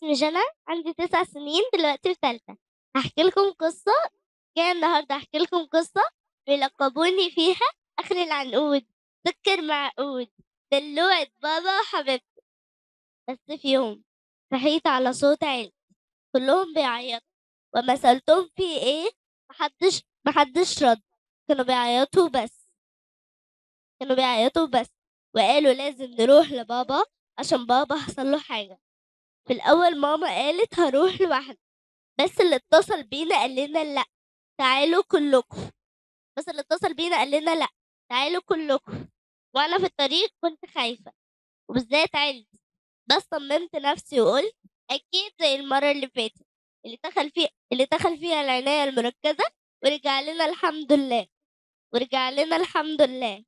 اسمي جنى عندي تسع سنين دلوقتي في تالتة هحكي لكم قصة جاية النهاردة أحكي لكم قصة بيلقبوني فيها آخر العنقود سكر معقود دلوعة بابا وحبيبتي بس في يوم صحيت على صوت عيلتي كلهم بيعيطوا وما سألتهم في ايه محدش محدش رد كانوا بيعيطوا بس كانوا بيعيطوا بس وقالوا لازم نروح لبابا عشان بابا حصل له حاجة في الأول ماما قالت هروح لوحدي بس اللي اتصل بينا قال لنا لأ تعالوا كلكم بس اللي اتصل بينا قال لنا لأ تعالوا كلكم وأنا في الطريق كنت خايفة وبالذات عيلتي بس طمنت نفسي وقلت أكيد زي المرة اللي فاتت اللي دخل فيه اللي دخل فيها العناية المركزة ورجع لنا الحمد لله ورجع لنا الحمد لله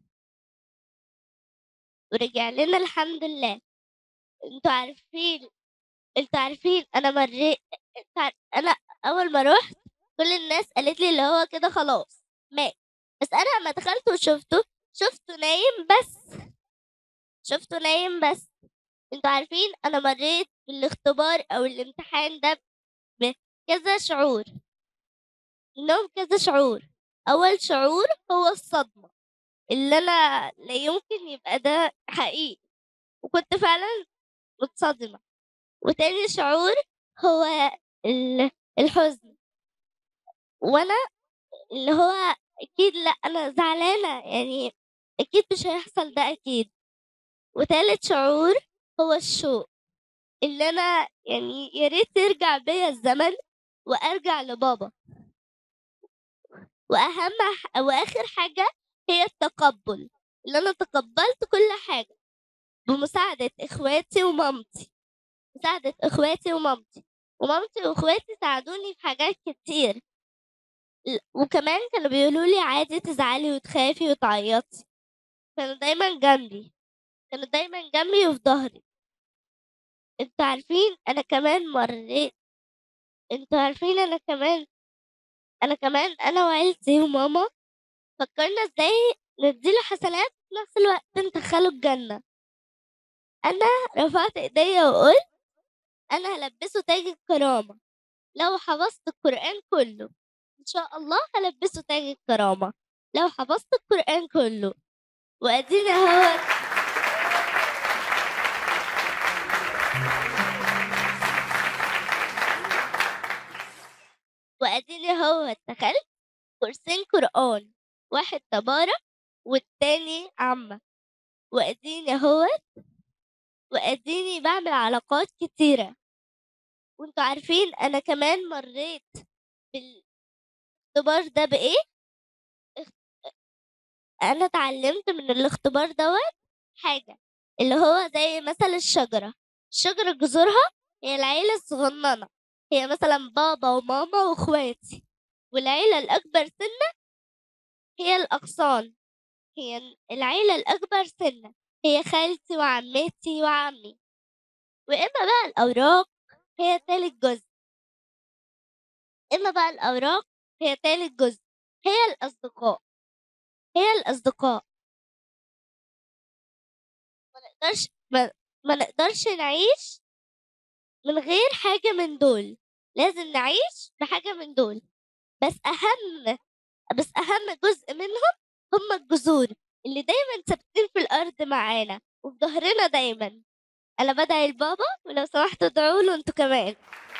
ورجع لنا الحمد لله انتوا عارفين انتوا عارفين انا مريت انتوا عار- انا اول ما رحت كل الناس قالت لي اللي هو كده خلاص مات بس انا لما دخلت وشفته شفته نايم بس شفته نايم بس انتوا عارفين انا مريت بالاختبار او الامتحان ده بكذا شعور انهم كذا شعور اول شعور هو الصدمة اللي انا لا يمكن يبقى ده حقيقي وكنت فعلا متصدمة وتاني شعور هو ال- الحزن وانا اللي هو اكيد لا انا زعلانة يعني اكيد مش هيحصل ده اكيد وتالت شعور هو الشوق اللي انا يعني يا ريت يرجع بيا الزمن وارجع لبابا واهم ح- واخر حاجة هي التقبل اللي انا تقبلت كل حاجة بمساعدة اخواتي ومامتي مساعدة اخواتي ومامتي ومامتي واخواتي ساعدوني في حاجات كتير ل- وكمان كانوا بيقولوا لي عادي تزعلي وتخافي وتعيطي كانوا دايما جنبي كانوا دايما جنبي وفي ظهري انتوا عارفين انا كمان مريت انتوا عارفين انا كمان انا كمان انا وعيلتي وماما فكرنا ازاي نديله حسنات في نفس الوقت ندخله الجنة انا رفعت ايديا وقلت انا هلبسه تاج الكرامة لو حفظت القرآن كله ان شاء الله هلبسه تاج الكرامة لو حفظت القرآن كله وادينا هو واديني هو اتخلت كورسين قرآن واحد تبارك والتاني عامة واديني هو واديني بعمل علاقات كتيرة وانتوا عارفين انا كمان مريت بالاختبار ده بايه اخ- انا اتعلمت من الاختبار دوت حاجة اللي هو زي مثل الشجرة الشجرة جذورها هي العيلة الصغننة هي مثلا بابا وماما واخواتي والعيلة الأكبر سنة هي الأغصان هي ال- العيلة الأكبر سنة هي خالتي وعمتي وعمي وإما بقى الأوراق هي تالت جزء إما بقى الأوراق هي تالت جزء هي الأصدقاء هي الأصدقاء ما نقدرش ما, ما نقدرش نعيش من غير حاجة من دول لازم نعيش بحاجة من دول بس أهم بس أهم جزء منهم هم الجذور اللي دايما ثابتين في الأرض معانا وفي ظهرنا دايما أنا بدعي لبابا ولو سمحتوا ادعوا له انتوا كمان